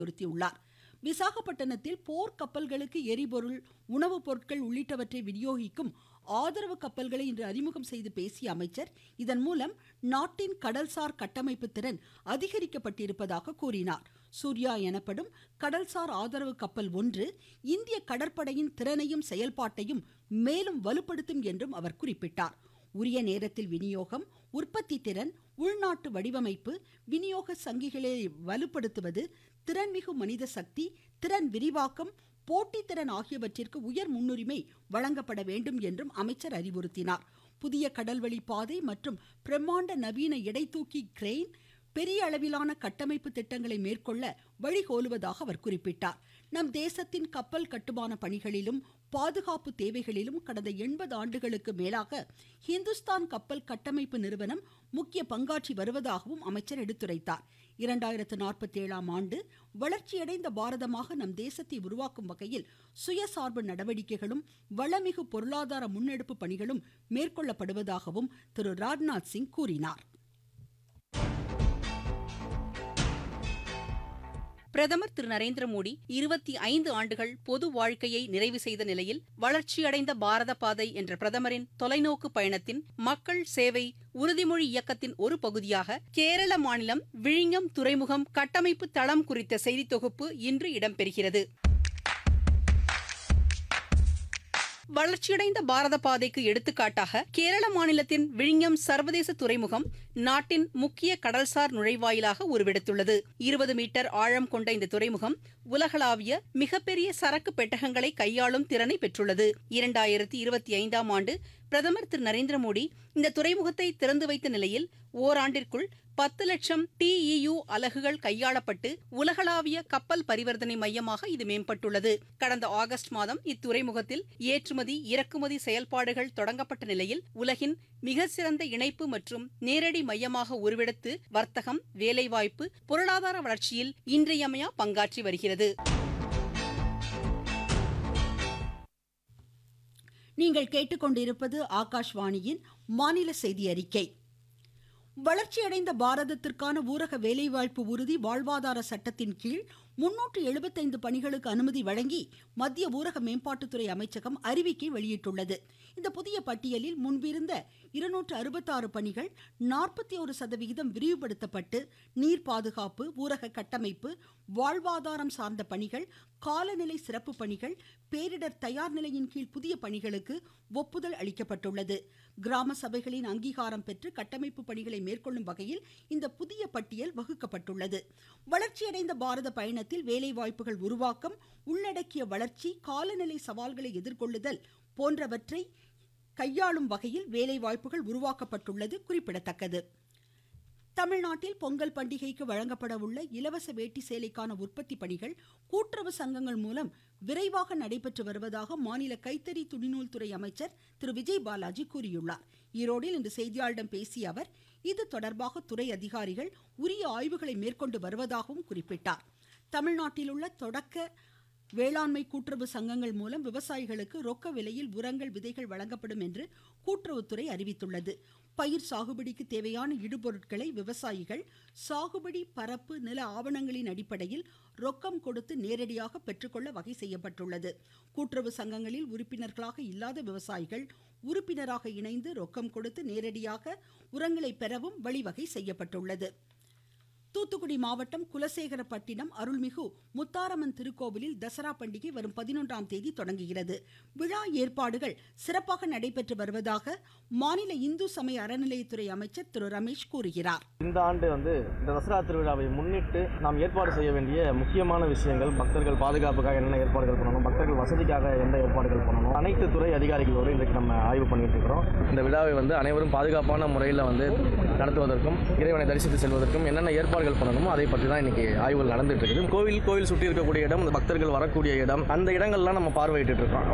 வலியுறுத்தியுள்ளார் விசாகப்பட்டினத்தில் போர் கப்பல்களுக்கு எரிபொருள் உணவுப் பொருட்கள் உள்ளிட்டவற்றை விநியோகிக்கும் ஆதரவு கப்பல்களை இன்று அறிமுகம் செய்து பேசிய அமைச்சர் இதன் மூலம் நாட்டின் கடல்சார் கட்டமைப்பு திறன் அதிகரிக்கப்பட்டிருப்பதாக கூறினார் சூர்யா எனப்படும் கடல்சார் ஆதரவு கப்பல் ஒன்று இந்திய கடற்படையின் திறனையும் செயல்பாட்டையும் மேலும் வலுப்படுத்தும் என்றும் அவர் குறிப்பிட்டார் உரிய நேரத்தில் விநியோகம் உற்பத்தி திறன் உள்நாட்டு வடிவமைப்பு விநியோக சங்கிகளை வலுப்படுத்துவது திறன்மிகு மனித சக்தி திறன் விரிவாக்கம் போட்டித்திறன் ஆகியவற்றிற்கு உயர் முன்னுரிமை வழங்கப்பட வேண்டும் என்றும் அமைச்சர் அறிவுறுத்தினார் புதிய கடல்வழி பாதை மற்றும் பிரம்மாண்ட நவீன எடைதூக்கி கிரெயின் பெரிய அளவிலான கட்டமைப்பு திட்டங்களை மேற்கொள்ள வழிகோலுவதாக அவர் குறிப்பிட்டார் நம் தேசத்தின் கப்பல் கட்டுமான பணிகளிலும் பாதுகாப்பு தேவைகளிலும் கடந்த எண்பது ஆண்டுகளுக்கு மேலாக ஹிந்துஸ்தான் கப்பல் கட்டமைப்பு நிறுவனம் முக்கிய பங்காற்றி வருவதாகவும் அமைச்சர் எடுத்துரைத்தார் இரண்டாயிரத்து நாற்பத்தி ஏழாம் ஆண்டு வளர்ச்சியடைந்த பாரதமாக நம் தேசத்தை உருவாக்கும் வகையில் சுயசார்பு நடவடிக்கைகளும் வளமிகு பொருளாதார முன்னெடுப்பு பணிகளும் மேற்கொள்ளப்படுவதாகவும் திரு ராஜ்நாத் சிங் கூறினார் பிரதமர் திரு நரேந்திர மோடி இருபத்தி ஐந்து ஆண்டுகள் பொது வாழ்க்கையை நிறைவு செய்த நிலையில் வளர்ச்சியடைந்த பாரத பாதை என்ற பிரதமரின் தொலைநோக்கு பயணத்தின் மக்கள் சேவை உறுதிமொழி இயக்கத்தின் ஒரு பகுதியாக கேரள மாநிலம் விழிஞம் துறைமுகம் கட்டமைப்பு தளம் குறித்த செய்தி தொகுப்பு இன்று இடம்பெறுகிறது வளர்ச்சியடைந்த பாரத பாதைக்கு எடுத்துக்காட்டாக கேரள மாநிலத்தின் விழிஞம் சர்வதேச துறைமுகம் நாட்டின் முக்கிய கடல்சார் நுழைவாயிலாக உருவெடுத்துள்ளது இருபது மீட்டர் ஆழம் கொண்ட இந்த துறைமுகம் உலகளாவிய மிகப்பெரிய சரக்கு பெட்டகங்களை கையாளும் திறனை பெற்றுள்ளது இரண்டாயிரத்தி இருபத்தி ஐந்தாம் ஆண்டு பிரதமர் திரு நரேந்திர மோடி இந்த துறைமுகத்தை திறந்து வைத்த நிலையில் ஓராண்டிற்குள் பத்து லட்சம் டிஇயு அலகுகள் கையாளப்பட்டு உலகளாவிய கப்பல் பரிவர்த்தனை மையமாக இது மேம்பட்டுள்ளது கடந்த ஆகஸ்ட் மாதம் இத்துறைமுகத்தில் ஏற்றுமதி இறக்குமதி செயல்பாடுகள் தொடங்கப்பட்ட நிலையில் உலகின் மிக சிறந்த இணைப்பு மற்றும் நேரடி மையமாக உருவெடுத்து வர்த்தகம் வேலைவாய்ப்பு பொருளாதார வளர்ச்சியில் இன்றியமையா பங்காற்றி வருகிறது நீங்கள் கேட்டுக்கொண்டிருப்பது ஆகாஷ்வாணியின் மாநில செய்தி அறிக்கை வளர்ச்சியடைந்த பாரதத்திற்கான ஊரக வேலைவாய்ப்பு உறுதி வாழ்வாதார சட்டத்தின் கீழ் முன்னூற்று எழுபத்தைந்து பணிகளுக்கு அனுமதி வழங்கி மத்திய ஊரக மேம்பாட்டுத்துறை அமைச்சகம் அறிவிக்கை வெளியிட்டுள்ளது இந்த புதிய பட்டியலில் முன்பிருந்த இருநூற்று அறுபத்தாறு பணிகள் நாற்பத்தி ஒரு சதவிகிதம் விரிவுபடுத்தப்பட்டு நீர் பாதுகாப்பு ஊரக கட்டமைப்பு வாழ்வாதாரம் சார்ந்த பணிகள் காலநிலை சிறப்பு பணிகள் பேரிடர் தயார் நிலையின் கீழ் புதிய பணிகளுக்கு ஒப்புதல் அளிக்கப்பட்டுள்ளது கிராம சபைகளின் அங்கீகாரம் பெற்று கட்டமைப்பு பணிகளை மேற்கொள்ளும் வகையில் இந்த புதிய பட்டியல் வகுக்கப்பட்டுள்ளது வளர்ச்சியடைந்த பாரத பயணத்தில் வேலைவாய்ப்புகள் உருவாக்கம் உள்ளடக்கிய வளர்ச்சி காலநிலை சவால்களை எதிர்கொள்ளுதல் போன்றவற்றை கையாளும் வகையில் வேலைவாய்ப்புகள் உருவாக்கப்பட்டுள்ளது குறிப்பிடத்தக்கது தமிழ்நாட்டில் பொங்கல் பண்டிகைக்கு வழங்கப்பட உள்ள இலவச வேட்டி சேலைக்கான உற்பத்தி பணிகள் கூட்டுறவு சங்கங்கள் மூலம் விரைவாக நடைபெற்று வருவதாக மாநில கைத்தறி துணிநூல் துறை அமைச்சர் திரு விஜய் பாலாஜி கூறியுள்ளார் ஈரோடில் இன்று செய்தியாளர்களிடம் பேசிய அவர் இது தொடர்பாக துறை அதிகாரிகள் உரிய ஆய்வுகளை மேற்கொண்டு வருவதாகவும் குறிப்பிட்டார் தமிழ்நாட்டில் உள்ள தொடக்க வேளாண்மை கூட்டுறவு சங்கங்கள் மூலம் விவசாயிகளுக்கு ரொக்க விலையில் உரங்கள் விதைகள் வழங்கப்படும் என்று கூட்டுறவுத்துறை அறிவித்துள்ளது பயிர் சாகுபடிக்கு தேவையான இடுபொருட்களை விவசாயிகள் சாகுபடி பரப்பு நில ஆவணங்களின் அடிப்படையில் ரொக்கம் கொடுத்து நேரடியாக பெற்றுக்கொள்ள வகை செய்யப்பட்டுள்ளது கூட்டுறவு சங்கங்களில் உறுப்பினர்களாக இல்லாத விவசாயிகள் உறுப்பினராக இணைந்து ரொக்கம் கொடுத்து நேரடியாக உரங்களை பெறவும் வழிவகை செய்யப்பட்டுள்ளது தூத்துக்குடி மாவட்டம் குலசேகரப்பட்டினம் அருள்மிகு முத்தாரம்மன் திருக்கோவிலில் தசரா பண்டிகை வரும் பதினொன்றாம் தேதி தொடங்குகிறது விழா ஏற்பாடுகள் சிறப்பாக நடைபெற்று வருவதாக மாநில இந்து சமய அறநிலையத்துறை அமைச்சர் திரு ரமேஷ் கூறுகிறார் இந்த ஆண்டு வந்து இந்த தசரா திருவிழாவை முன்னிட்டு நாம் ஏற்பாடு செய்ய வேண்டிய முக்கியமான விஷயங்கள் பக்தர்கள் பாதுகாப்புக்காக என்னென்ன ஏற்பாடுகள் பண்ணணும் பக்தர்கள் வசதிக்காக எந்த ஏற்பாடுகள் பண்ணணும் அனைத்து துறை அதிகாரிகளோடு இன்றைக்கு நம்ம ஆய்வு பண்ணிட்டு இருக்கிறோம் இந்த விழாவை வந்து அனைவரும் பாதுகாப்பான முறையில் வந்து நடத்துவதற்கும் இறைவனை தரிசித்து செல்வதற்கும் என்னென்ன ஏற்பாடுகள் பண்ணணுமோ அதை பற்றி தான் இன்னைக்கு ஆய்வுகள் நடந்துட்டு இருக்குது கோவில் கோவில் சுற்றி இருக்கக்கூடிய இடம் இந்த பக்தர்கள் வரக்கூடிய இடம் அந்த இடங்கள்லாம் நம்ம பார்வையிட்டு இருக்கோம்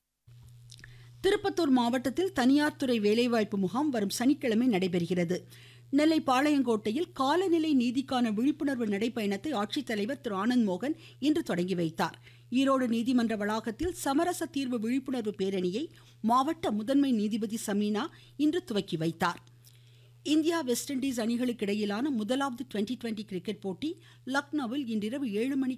திருப்பத்தூர் மாவட்டத்தில் தனியார் துறை வேலைவாய்ப்பு முகாம் வரும் சனிக்கிழமை நடைபெறுகிறது நெல்லை பாளையங்கோட்டையில் காலநிலை நீதிக்கான விழிப்புணர்வு நடைப்பயணத்தை ஆட்சித்தலைவர் திரு ஆனந்த் மோகன் இன்று தொடங்கி வைத்தார் ஈரோடு நீதிமன்ற வளாகத்தில் சமரச தீர்வு விழிப்புணர்வு பேரணியை மாவட்ட முதன்மை நீதிபதி சமீனா இன்று துவக்கி வைத்தார் இந்தியா வெஸ்ட் இண்டீஸ் அணிகளுக்கு இடையிலான முதலாவது டுவெண்டி டுவெண்டி கிரிக்கெட் போட்டி லக்னோவில் இன்றிரவு ஏழு மணிக்கு